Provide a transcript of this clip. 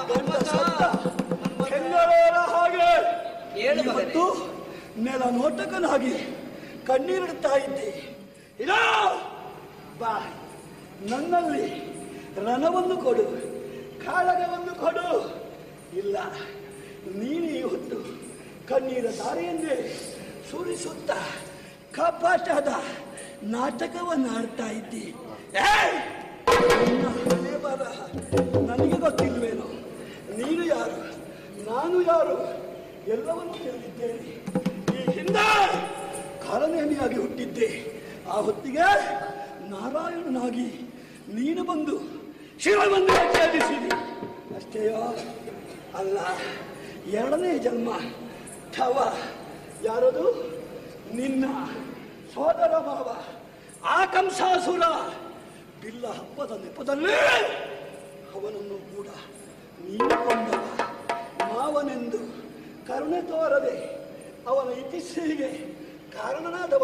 ಗಂಡ ಸತ್ತ ಕೆಂಗಳೆಯ ಹಾಗೆ ಹೇಳು ಮಗನೇ. ಇವತ್ತು ನೆಲ ನೋಟಕನಾಗಿ ಕಣ್ಣೀರಿಡ್ತಾ ಇದ್ದೆ ಇಲ್ಲ ಬಾ ನನ್ನಲ್ಲಿ ರಣವನ್ನು ಕೊಡು ಕಾಳಗವನ್ನು ಕೊಡು ಇಲ್ಲ ನೀನು ಇವತ್ತು ಕಣ್ಣೀರ ದಾರಿಯನ್ನೇ ಸುರಿಸುತ್ತ ಕಪಾಟದ ನಾಟಕವನ್ನು ಆಡ್ತಾ ಇದ್ದಿ ಏಯ್! ನಿನ್ನ ಹಣೆ ಬರಹ ನನಗೆ ಗೊತ್ತಿಲ್ವೇನೋ ನೀನು ಯಾರು ನಾನು ಯಾರು ಎಲ್ಲವನ್ನೂ ತಿಳಿದಿದ್ದೇನೆ ಈ ಹಿಂದೆ ಕಾಲನೇಮಿಯಾಗಿ ಹುಟ್ಟಿದ್ದೆ ಆ ಹೊತ್ತಿಗೆ ನಾರಾಯಣನಾಗಿ ನೀನು ಬಂದು ಶಿವವನ್ನು ಛೇದಿಸಿದಿ ಅಷ್ಟೇಯೋ ಅಲ್ಲ ಎರಡನೇ ಜನ್ಮ ಥವ ಯಾರದು ನಿನ್ನ ಸೋದರ ಮಾವ ಆಕಂಸಾಸುರ ಬಿಲ್ಲ ಹಬ್ಬದ ನೆಪದಲ್ಲಿ ಅವನನ್ನು ಕೂಡ ನೀನು ಕೊಂದವ ಮಾವನೆಂದು ಕರುಣೆ ತೋರದೆ ಅವನ ಇತಿಶ್ರೀಗೆ ಕಾರಣನಾದವ